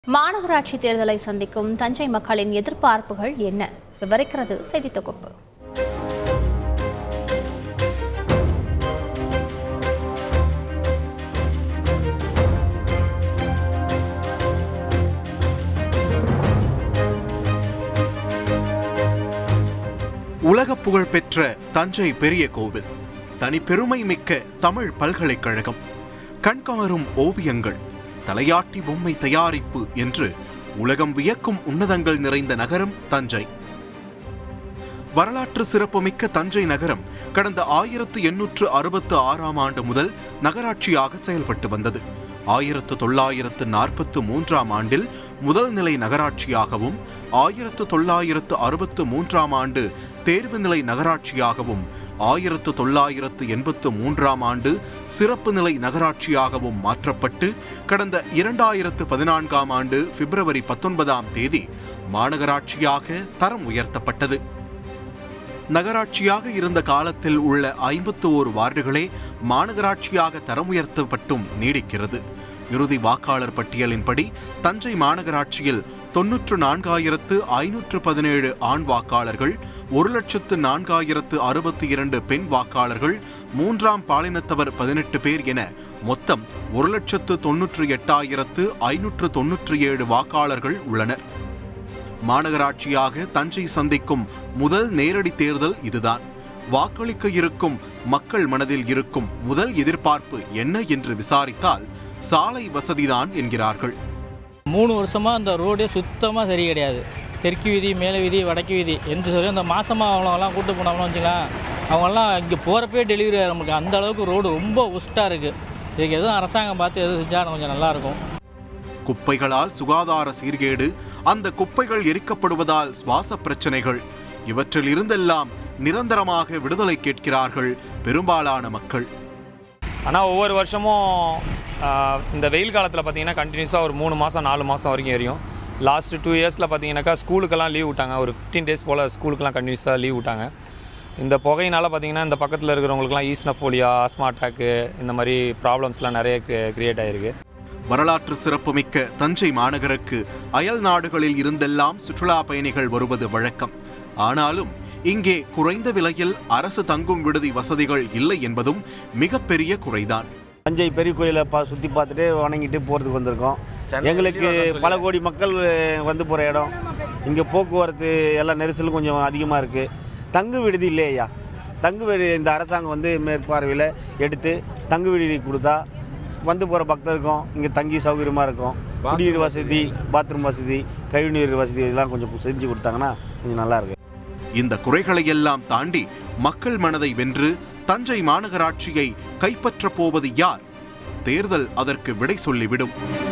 மாநகராட்சி தேர்தலை சந்திக்கும் தஞ்சை மக்களின் எதிர்பார்ப்புகள் என்ன விவரிக்கிறது செய்தி தொகுப்பு உலக புகழ்பெற்ற தஞ்சை பெரிய கோவில் தனிப்பெருமை மிக்க தமிழ் பல்கலைக்கழகம் கண்கவரும் ஓவியங்கள் தலையாட்டி பொம்மை தயாரிப்பு என்று உலகம் வியக்கும் உன்னதங்கள் நிறைந்த நகரம் தஞ்சை வரலாற்று சிறப்புமிக்க தஞ்சை நகரம் கடந்த ஆயிரத்து எண்ணூற்று அறுபத்து ஆறாம் ஆண்டு முதல் நகராட்சியாக செயல்பட்டு வந்தது ஆயிரத்து தொள்ளாயிரத்து நாற்பத்து மூன்றாம் ஆண்டில் முதல் நிலை நகராட்சியாகவும் ஆயிரத்து தொள்ளாயிரத்து அறுபத்து மூன்றாம் ஆண்டு தேர்வு நிலை நகராட்சியாகவும் ஆயிரத்து தொள்ளாயிரத்து எண்பத்து மூன்றாம் ஆண்டு சிறப்பு நிலை நகராட்சியாகவும் மாற்றப்பட்டு கடந்த இரண்டாயிரத்து பதினான்காம் ஆண்டு பிப்ரவரி பத்தொன்பதாம் தேதி மாநகராட்சியாக தரம் உயர்த்தப்பட்டது நகராட்சியாக இருந்த காலத்தில் உள்ள ஐம்பத்து ஓரு வார்டுகளே மாநகராட்சியாக தரம் உயர்த்தப்பட்டும் நீடிக்கிறது இறுதி வாக்காளர் பட்டியலின்படி தஞ்சை மாநகராட்சியில் தொன்னூற்று நான்காயிரத்து ஐநூற்று பதினேழு ஆண் வாக்காளர்கள் ஒரு லட்சத்து நான்காயிரத்து அறுபத்தி இரண்டு பெண் வாக்காளர்கள் மூன்றாம் பாலினத்தவர் பதினெட்டு பேர் என மொத்தம் ஒரு லட்சத்து தொன்னூற்று எட்டாயிரத்து ஐநூற்று தொன்னூற்றி ஏழு வாக்காளர்கள் உள்ளனர் மாநகராட்சியாக தஞ்சை சந்திக்கும் முதல் நேரடி தேர்தல் இதுதான் வாக்களிக்க இருக்கும் மக்கள் மனதில் இருக்கும் முதல் எதிர்பார்ப்பு என்ன என்று விசாரித்தால் சாலை வசதிதான் என்கிறார்கள் மூணு வருஷமாக அந்த ரோடே சுத்தமாக சரி கிடையாது தெற்கு வீதி மேலே வீதி வடக்கு வீதி எந்த சரி அந்த மாசமாக அவங்களெல்லாம் கூட்டு போனோம்னு வச்சுக்கலாம் அவங்கெல்லாம் இங்கே போகிறப்பே டெலிவரி ஆகிற நமக்கு அந்த அளவுக்கு ரோடு ரொம்ப ஒஸ்ட்டாக இருக்குது இதுக்கு எதுவும் அரசாங்கம் பார்த்து எதுவும் செஞ்சால் கொஞ்சம் நல்லாயிருக்கும் குப்பைகளால் சுகாதார சீர்கேடு அந்த குப்பைகள் எரிக்கப்படுவதால் சுவாச பிரச்சனைகள் இவற்றில் இருந்தெல்லாம் நிரந்தரமாக விடுதலை கேட்கிறார்கள் பெரும்பாலான மக்கள் ஆனால் ஒவ்வொரு வருஷமும் ஆஹ், இந்த வெயில் காலத்தில் பார்த்தீங்கன்னா கண்டினியூஸாக ஒரு மூணு மாதம் நாலு மாதம் வரைக்கும் எரியும் லாஸ்ட் டூ இயர்ஸில் பார்த்தீங்கன்னாக்கா ஸ்கூலுக்கெல்லாம் லீவ் விட்டாங்க ஒரு ஃபிஃப்டீன் டேஸ் போல் ஸ்கூலுக்கெல்லாம் கண்டினியூஸாக லீவ் விட்டாங்க இந்த புகையினால் பார்த்தீங்கன்னா இந்த பக்கத்தில் இருக்கிறவங்களுக்குலாம் ஈஸ்னஃபோலியா ஆஸ்மா அட்டாக்கு இந்த மாதிரி ப்ராப்ளம்ஸ்லாம் நிறைய கிரியேட் ஆகிருக்கு வரலாற்று சிறப்புமிக்க தஞ்சை மாநகருக்கு அயல் நாடுகளில் இருந்தெல்லாம் சுற்றுலா பயணிகள் வருவது வழக்கம் ஆனாலும் இங்கே குறைந்த விலையில் அரசு தங்கும் விடுதி வசதிகள் இல்லை என்பதும் மிகப்பெரிய குறைதான் தஞ்சை பெரிய கோயிலை பா சுற்றி பார்த்துட்டு வணங்கிட்டு போகிறதுக்கு வந்திருக்கோம் எங்களுக்கு பல கோடி மக்கள் வந்து போகிற இடம் இங்கே போக்குவரத்து எல்லாம் நெரிசல் கொஞ்சம் அதிகமாக இருக்குது தங்கு விடுதி இல்லையா தங்கு விடுதி இந்த அரசாங்கம் வந்து மேற்பார்வையில் எடுத்து தங்கு விடுதி கொடுத்தா வந்து போகிற பக்தருக்கும் இங்கே தங்கி சௌகரியமாக இருக்கும் குடிநீர் வசதி பாத்ரூம் வசதி கழிவுநீர் வசதி இதெல்லாம் கொஞ்சம் செஞ்சு கொடுத்தாங்கன்னா கொஞ்சம் நல்லா இருக்கு இந்த குறைகளை எல்லாம் தாண்டி மக்கள் மனதை வென்று தஞ்சை மாநகராட்சியை கைப்பற்றப் போவது யார் தேர்தல் அதற்கு விடை சொல்லிவிடும்